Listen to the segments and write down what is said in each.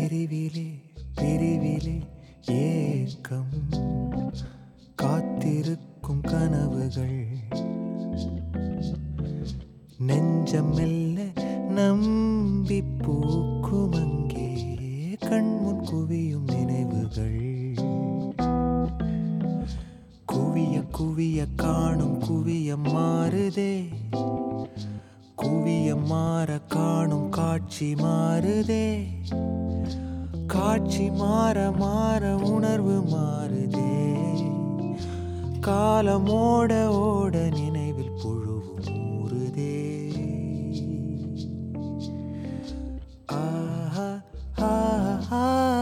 பிரிவிலே பிரிவிலே ஏக்கம் காத்திருக்கும் கனவுகள் நெஞ்சம் மெல்ல நம்பி பூக்கும் அங்கே கண்முன் குவியும் நினைவுகள் குவிய குவிய காணும் குவிய மாறுதே குவிய மாற காணும் காட்சி மாறுதே காட்சி மாற மாற உணர்வு மாறுதே காலமோட ஓட நினைவில் புழுவும் ஊறுதே ஆஹா ஆஹா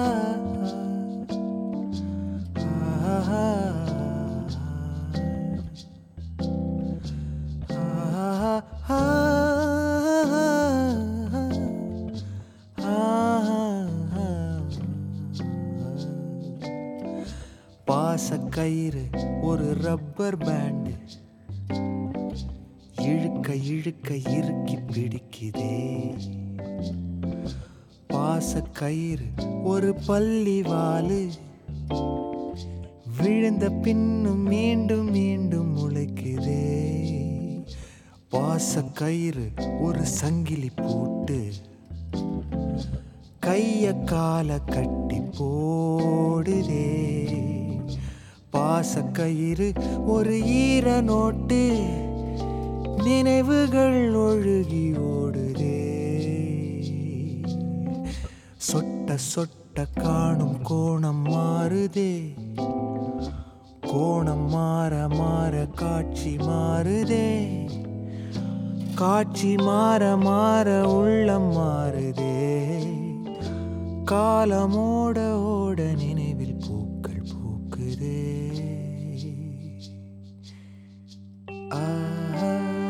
ஆஹா பாச கயிறு ஒரு ரப்பர் பேண்டு இழுக்க இழுக்க இறுக்கி பிடிக்குதே பாச கயிறு ஒரு பள்ளி வாலு விழுந்த பின்னும் மீண்டும் மீண்டும் முளைக்குதே பாச கயிறு ஒரு சங்கிலி போட்டு கைய கால கட்டி போடுதே பாச கயிறு ஒரு ஈர நோட்டு நினைவுகள் ஒழுகி ஓடுதே சொட்ட சொட்ட காணும் கோணம் மாறுதே கோணம் மாற மாற காட்சி மாறுதே காட்சி மாற மாற உள்ளம் மாறுதே காலமோட ஓட நினைவில் பூக்கள் பூக்குதே ஆஹா,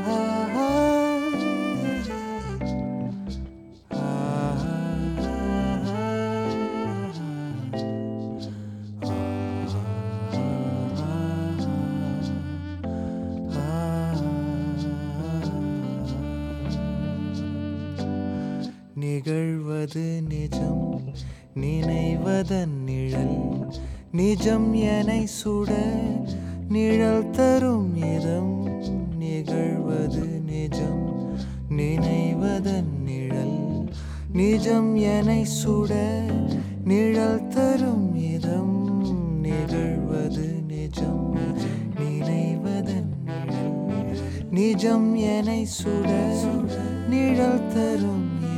நிகழ்வது நிஜம் நினைவதன் நிழல் நிஜம் எனை சுட நிழல் தரும் இதம் நிகழ்வது நிஜம் நினைவதன் நிழல் நிஜம் எனை சுட நிழல் தரும் இதம் நிகழ்வது நிஜம் நினைவதன் நிழல் நிஜம் எனை சுட நிழல் தரும்